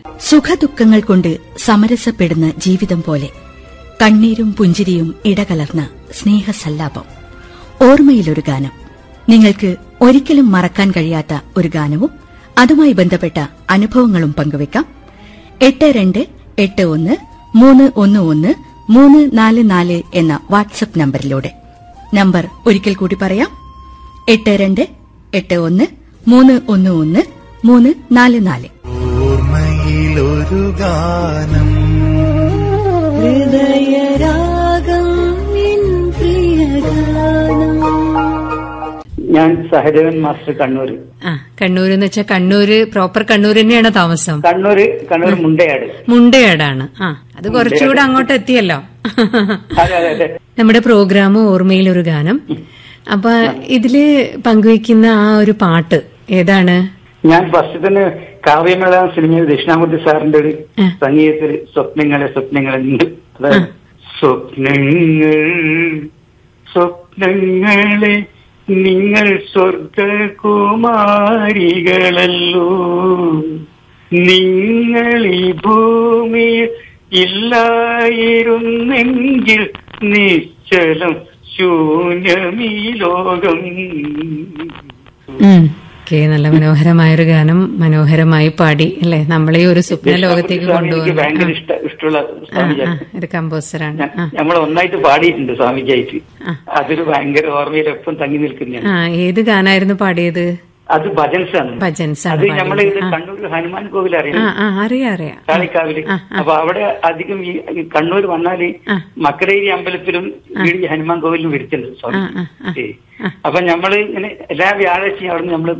സുഖദുഃഖങ്ങൾ കൊണ്ട് സമരസപ്പെടുന്ന ജീവിതം പോലെ കണ്ണീരും പുഞ്ചിരിയും ഇടകലർന്ന സ്നേഹസല്ലാപം ഓർമ്മയിലൊരു ഗാനം നിങ്ങൾക്ക് ഒരിക്കലും മറക്കാൻ കഴിയാത്ത ഒരു ഗാനവും അതുമായി ബന്ധപ്പെട്ട അനുഭവങ്ങളും പങ്കുവെക്കാം എട്ട് രണ്ട് എട്ട് ഒന്ന് മൂന്ന് ഒന്ന് ഒന്ന് മൂന്ന് നാല് നാല് എന്ന വാട്സപ്പ് നമ്പറിലൂടെ നമ്പർ ഒരിക്കൽ കൂടി പറയാം എട്ട് രണ്ട് എട്ട് ഒന്ന് മൂന്ന് ഒന്ന് ഒന്ന് മൂന്ന് നാല് നാല് ഓർമ്മയിലൊരു ഗാനം ഹൃദയരാഗം എൻ പ്രിയഗാനം ഞാൻ സഹദേവൻ മാസ്റ്റർ കണ്ണൂർ ആ കണ്ണൂർ എന്ന് വെച്ചാൽ കണ്ണൂര് പ്രോപ്പർ കണ്ണൂർ തന്നെയാണ് താമസം കണ്ണൂര് കണ്ണൂർ മുണ്ടയാട് മുണ്ടയാടാണ് ആ അത് കുറച്ചുകൂടെ അങ്ങോട്ട് എത്തിയല്ലോ അതെ അതെ അതെ നമ്മുടെ പ്രോഗ്രാം ഓർമ്മയിലൊരു ഗാനം അപ്പൊ ഇതില് പങ്കുവെക്കുന്ന ആ ഒരു പാട്ട് ഏതാണ് ഞാൻ ഫസ്റ്റ് തന്നെ കാവ്യമേള സിനിമയിൽ ദക്ഷിണാമൂർത്തി സാറിന്റെ ഒരു ആ. സംഗീതത്തിൽ സ്വപ്നങ്ങളെ സ്വപ്നങ്ങളെ ഉണ്ട് അതായത് സ്വപ്നങ്ങൾ സ്വപ്നങ്ങളെ നിങ്ങൾ സ്വർഗകുമാരികളല്ലോ നിങ്ങൾ ഈ ഭൂമിയിൽ ഇല്ലായിരുന്നെങ്കിൽ നിശ്ചലം ശൂന്യമീ ലോകം ഓക്കെ നല്ല മനോഹരമായൊരു ഗാനം മനോഹരമായി പാടി അല്ലെ നമ്മളെ ഈ ഒരു സ്വപ്ന ലോകത്തേക്ക് സ്വാമി എനിക്ക് ഭയങ്കര കൊണ്ടുപോകുന്നു ഇഷ്ട ഇഷ്ടമുള്ള ആ, സ്വാമിജി ആ, ഒരു കമ്പോസറാണ് ആ നമ്മൾ ഒന്നായിട്ട് പാടിയിട്ടുണ്ട് സ്വാമിജിയായിട്ട് ആ. അതൊരു ഭയങ്കര ഓർമ്മയിൽ എപ്പം തങ്ങി നിൽക്കുന്നതാണ് ആ ഏത് ഗാനായിരുന്നു പാടിയത് അത് ഭജൻസ് ആണ് ഭജൻസ് ആണ് അത് നമ്മൾ പാടിയത്. ആ. കണ്ണൂർ ഹനുമാൻ കോവിൽ ആ അറിയാം ആ അറിയാം അറിയാം കാളിക്കാവില് ആ, ആ. അപ്പൊ അവിടെ അധികം ഈ ഈ കണ്ണൂർ വന്നാല് ആ. മക്കരേരി അമ്പലത്തിലും ഈ ഹനുമാൻ കോവിലും വരുത്തുന്നുണ്ട് സ്വാമി ആ, ആ, ആ. ഏ. അപ്പൊ നമ്മള് ഇങ്ങനെ എല്ലാ വ്യാഴാഴ്ചയും അവിടെ നമ്മൾ